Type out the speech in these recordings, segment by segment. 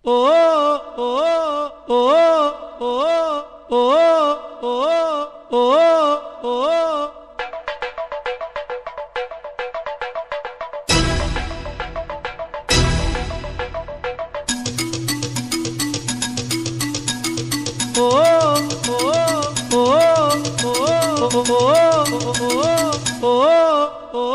ఓ ఓ ఓ ఓ ఓ ఓ ఓ ఓ ఓ ఓ ఓ ఓ ఓ ఓ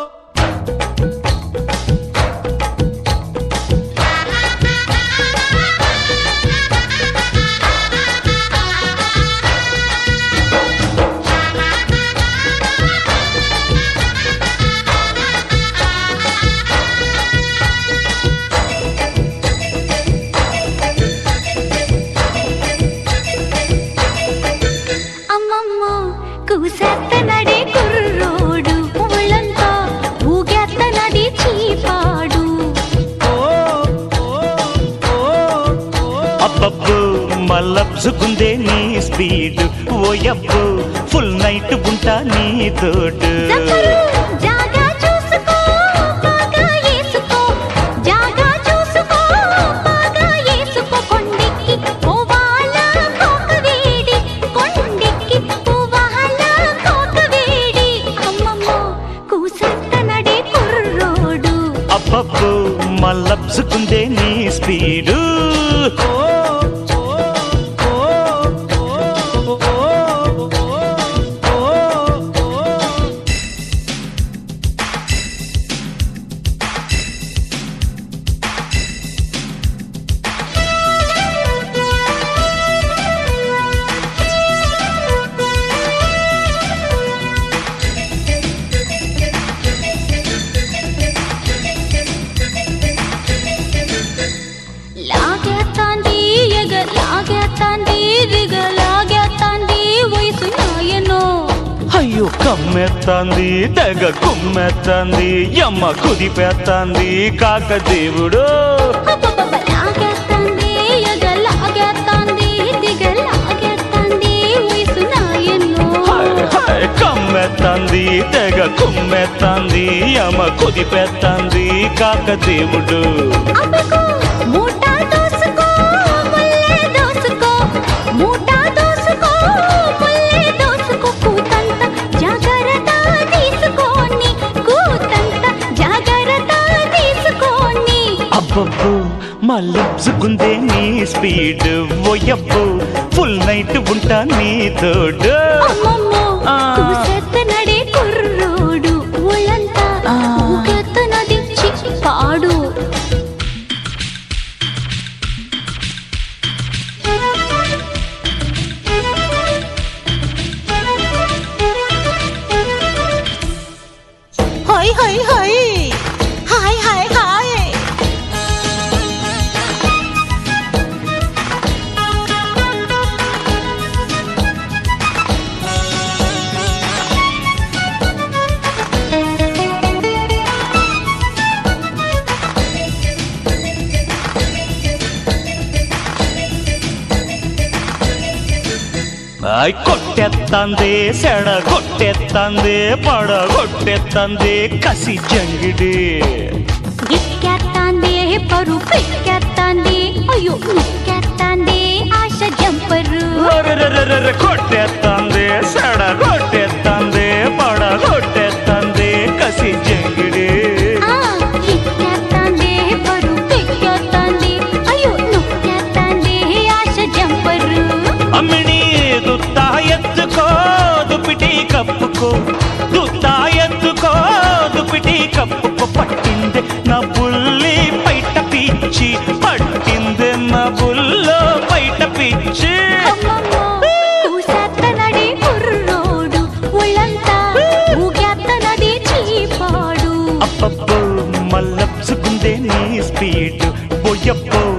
అమ్మమ్మ కూసేత్త నడే కుర్రోడు ఒళ్ళంతా ఊగేత్త నది చీపాడు అబ్బబ్బు మల్లబ్జుకుందే నీ స్పీడ్ ఓయబ్బు ఫుల్ నైట్ ఉంటా నీ తోడు జబ్బరు జాగా చూసుకో బాగా ఏసుకో జాగా చూసుకో బాగా ఏసుకో కొండెక్కి పోవాల కోక వేడి కొండెక్కి పోవాల కోక వేడి అమ్మమ్మ కూసేత్త నడే కుర్రోడు అబ్బబ్బు మల్లబ్జుకుందే నీ స్పీడు లాగేస్తాంది ఎగ లాగేస్తాంది దిగ లాగేస్తాంది వయసు నాయనో అయ్యో కమ్మెత్తాంది తెగ కుమ్మెత్తాంది యమ్మ కుదిపేత్తాంది కాక దేవుడు అబ్బబ్బబ్బ లాగేస్తాంది ఎగ లాగేస్తాంది దిగ లాగేస్తాంది వయసు నాయనో హాయ్ హాయ్ కమ్మెత్తాంది తెగ కుమ్మెత్తాంది యమ్మ కుదిపేత్తాంది కాక దేవుడు అబ్బకో మూటా దోసుకో ముల్లే దోసుకో మూటా దోసుకో ముల్లే దోసుకో కూతంత జాగ్రత్త తీసుకోని కూతంత జాగ్రత్త తీసుకోని అబ్బబ్బు మల్లబ్జుకుందే నీ స్పీడ్ ఓయబ్బు ఫుల్ నైట్ ఉంటా నీ తోడు అమ్మమ్మో ఆ. కూసెత్త నడే కుర్రోడు ఒళ్ళంతా ఆ. ఊకెత్త నదిచ్చి పాడు హై హై హై హాయ్ హాయ్ హాయ్ ఆయ్ కొట్టెత్తంది సెడ కొట్టెత్తంది పడ కొట్టెత్తంది కసి జంగిడి ఎక్కేత్తాంది పరు పెక్కేత్తాంది అయ్యో నొక్కేత్తాంది ఆశ జంపరు ఒరెరెరెరెరె కొట్టెత్తంది సెడ కొట్టెత్తంది పడ కొట్టెత్తంది కసి జంగిడి ఆ, ఎక్కేత్తాంది పరు పెక్కేత్తాంది అయ్యో నొక్కేత్తాంది ఆశ జంపరు అమ్మిడి దుత్తా ఎత్తుకో దుపిటి కప్పుకో దుత్తా ఎత్తుకో దుపిటి కప్పుకో పట్టింది నా బుల్లి బయట పిచ్చి పట్టింది నా బుల్లో బయట పిచ్చి అమ్మమ్మో, కూసేత్త నడి కుర్రోడు ఒళ్ళంతా ఊగేత్త నది చీపాడు అబ్బబ్బో మల్లప్సుకుందే నీ స్పీడ్ బొయ్యబ్బో